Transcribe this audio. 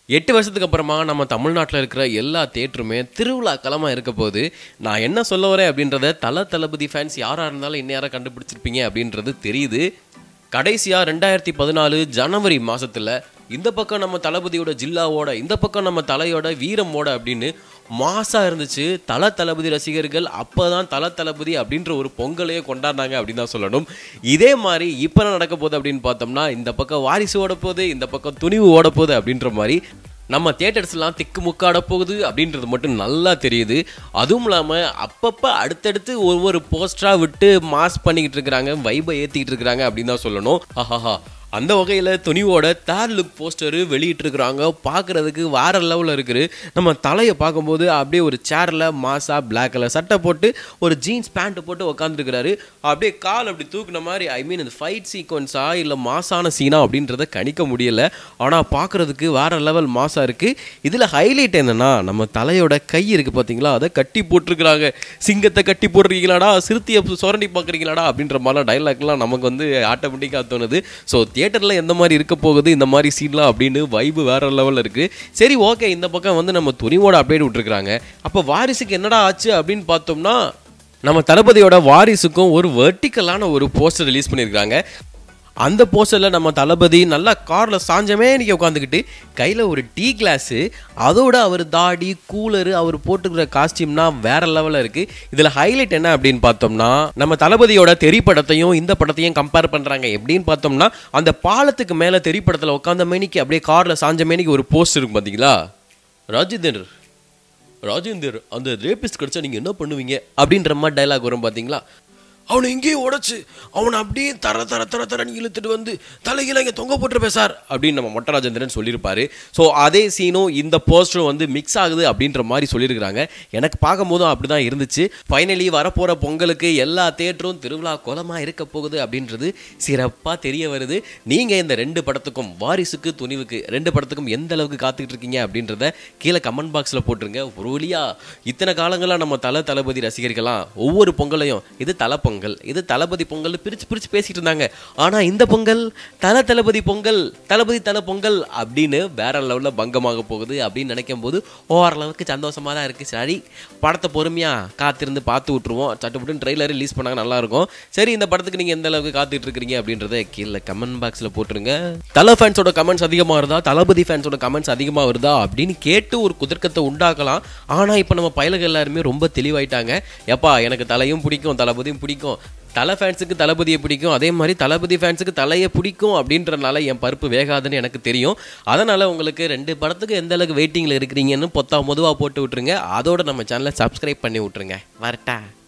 எட்டு வருஷத்துக்கு அப்புறமா நம்ம தமிழ்நாட்டில் இருக்கிற எல்லா தேட்டருமே திருவிழா களமாக இருக்க போது நான் என்ன சொல்ல வரேன் அப்படின்றத தல தளபதி ஃபேன்ஸ் யாராக இருந்தாலும் இன்னும் கண்டுபிடிச்சிருப்பீங்க அப்படின்றது தெரியுது கடைசியாக ரெண்டாயிரத்தி பதினாலு ஜனவரி மாதத்தில் இந்த பக்கம் நம்ம தளபதியோட ஜில்லாவோட இந்த பக்கம் நம்ம தலையோட வீரமோட அப்படின்னு மாசா இருந்துச்சு தல தளபதி ரசிகர்கள் அப்பதான் தல தளபதி அப்படின்ற ஒரு பொங்கலையே கொண்டாடினாங்க அப்படின்னு தான் சொல்லணும் இதே மாதிரி இப்போ என்ன நடக்க போகுது அப்படின்னு பார்த்தோம்னா இந்த பக்கம் வாரிசு ஓட போகுது இந்த பக்கம் துணிவு ஓட போகுது அப்படின்ற மாதிரி நம்ம தியேட்டர்ஸ்லாம் திக்கு முக்காட போகுது அப்படின்றது மட்டும் நல்லா தெரியுது அதுவும் இல்லாமல் அப்பப்போ அடுத்தடுத்து ஒவ்வொரு போஸ்டராக விட்டு மாஸ் பண்ணிக்கிட்டு இருக்கிறாங்க வைபை ஏற்றிக்கிட்டு இருக்கிறாங்க அப்படின்னு தான் சொல்லணும் ஆஹாஹா அந்த வகையில் துணிவோட தேர்ட் லுக் போஸ்டரு வெளியிட்டிருக்கிறாங்க பார்க்குறதுக்கு வேற லெவலில் இருக்குது நம்ம தலையை பார்க்கும்போது அப்படியே ஒரு சேரில் மாசா பிளாக் கலர் சட்டை போட்டு ஒரு ஜீன்ஸ் பேண்ட்டு போட்டு உட்காந்துருக்கிறாரு அப்படியே கால் அப்படி தூக்குன மாதிரி ஐ மீன் இந்த ஃபைட் சீக்வன்ஸா இல்லை மாசான சீனா அப்படின்றத கணிக்க முடியல ஆனால் பார்க்குறதுக்கு வேற லெவல் மாசா இருக்குது இதில் ஹைலைட் என்னன்னா நம்ம தலையோட கை இருக்குது பார்த்தீங்களா அதை கட்டி போட்டிருக்கிறாங்க சிங்கத்தை கட்டி போட்டிருக்கீங்களாடா சிறுத்தையை சுரண்டி பார்க்குறீங்களாடா அப்படின்ற மாதிரிலாம் டைலாக்லாம் நமக்கு வந்து ஆட்டோமேட்டிக்காக தோணுது ஸோ தியேட்டரில் எந்த மாதிரி இருக்க போகுது இந்த மாதிரி சீன்லாம் அப்படின்னு வைபு வேற லெவலில் இருக்குது சரி ஓகே இந்த பக்கம் வந்து நம்ம துணிவோட அப்டேட் விட்டுருக்காங்க அப்போ வாரிசுக்கு என்னடா ஆச்சு அப்படின்னு பார்த்தோம்னா நம்ம தளபதியோட வாரிசுக்கும் ஒரு வெர்டிக்கலான ஒரு போஸ்டர் ரிலீஸ் பண்ணியிருக்காங்க அந்த போஸ்டரில் நம்ம தளபதி நல்லா காரில் சாஞ்சமே இன்னைக்கு உட்காந்துக்கிட்டு கையில் ஒரு டீ கிளாஸு அதோட அவர் தாடி கூலரு அவர் போட்டுக்கிற காஸ்டியூம்னா வேற லெவலில் இருக்குது இதில் ஹைலைட் என்ன அப்படின்னு பார்த்தோம்னா நம்ம தளபதியோட தெரி படத்தையும் இந்த படத்தையும் கம்பேர் பண்ணுறாங்க எப்படின்னு பார்த்தோம்னா அந்த பாலத்துக்கு மேலே தெரி படத்தில் உட்காந்த மேனிக்கு அப்படியே காரில் சாஞ்ச மேனிக்கு ஒரு போஸ்ட் இருக்கும் பார்த்தீங்களா ராஜேந்தர் ராஜேந்தர் அந்த ரேபிஸ்ட் கிடைச்சா நீங்கள் என்ன பண்ணுவீங்க அப்படின்ற மாதிரி டைலாக் வரும் பார்த்தீங்களா அவனை இங்கேயே உடைச்சு அவனை அப்படியே தர தர தர தரன்னு இழுத்துட்டு வந்து தலைகீழ இங்கே தொங்க போட்டுருப்பேன் சார் அப்படின்னு நம்ம மொட்டராஜேந்திரன் சொல்லியிருப்பாரு ஸோ அதே சீனும் இந்த போஸ்டரும் வந்து மிக்ஸ் ஆகுது அப்படின்ற மாதிரி சொல்லியிருக்கிறாங்க எனக்கு பார்க்கும்போதும் அப்படி தான் இருந்துச்சு ஃபைனலி வரப்போகிற பொங்கலுக்கு எல்லா தேட்டரும் திருவிழா கோலமாக இருக்க போகுது அப்படின்றது சிறப்பாக தெரிய வருது நீங்கள் இந்த ரெண்டு படத்துக்கும் வாரிசுக்கு துணிவுக்கு ரெண்டு படத்துக்கும் எந்த அளவுக்கு காத்துக்கிட்டு இருக்கீங்க அப்படின்றத கீழே கமெண்ட் பாக்ஸில் போட்டுருங்க ஒரு வழியா இத்தனை காலங்களாக நம்ம தல தளபதி ரசிகர்கள்லாம் ஒவ்வொரு பொங்கலையும் இது தலை பொங்கல் இது தளபதி பொங்கல் பிரிச்சு பிரிச்சு பேசிட்டு இருந்தாங்க ஆனா இந்த பொங்கல் தல தளபதி பொங்கல் தளபதி தல பொங்கல் அப்படின்னு வேற லெவல்ல பங்கமாக போகுது அப்படின்னு நினைக்கும் போது ஓரளவுக்கு சந்தோஷமா தான் இருக்கு சரி படத்தை பொறுமையா காத்திருந்து பார்த்து விட்டுருவோம் சட்டுப்புட்டு ட்ரெய்லர் ரிலீஸ் பண்ணாங்க நல்லா இருக்கும் சரி இந்த படத்துக்கு நீங்க எந்த அளவுக்கு காத்துட்டு இருக்கிறீங்க அப்படின்றத கீழே கமெண்ட் பாக்ஸ்ல போட்டுருங்க தல ஃபேன்ஸோட கமெண்ட்ஸ் அதிகமா வருதா தளபதி ஃபேன்ஸோட கமெண்ட்ஸ் அதிகமா வருதா அப்படின்னு கேட்டு ஒரு குதர்க்கத்தை உண்டாக்கலாம் ஆனா இப்போ நம்ம பயலுகள் எல்லாருமே ரொம்ப தெளிவாயிட்டாங்க எப்பா எனக்கு தலையும் பிடிக்கும் தளபதியும் பிடிக்கும் தலை ஃபேன்ஸுக்கு தளபதியை பிடிக்கும் அதே மாதிரி தளபதி ஃபேன்ஸுக்கு தலையை பிடிக்கும் அப்படின்றனால என் பருப்பு வேகாதுன்னு எனக்கு தெரியும் அதனால் உங்களுக்கு ரெண்டு படத்துக்கு எந்த அளவுக்கு வெயிட்டிங்கில் இருக்கிறீங்கன்னு பொத்தா பொதுவாக போட்டு விட்ருங்க அதோட நம்ம சேனலை சப்ஸ்கிரைப் பண்ணி விட்ருங்க வரட்டா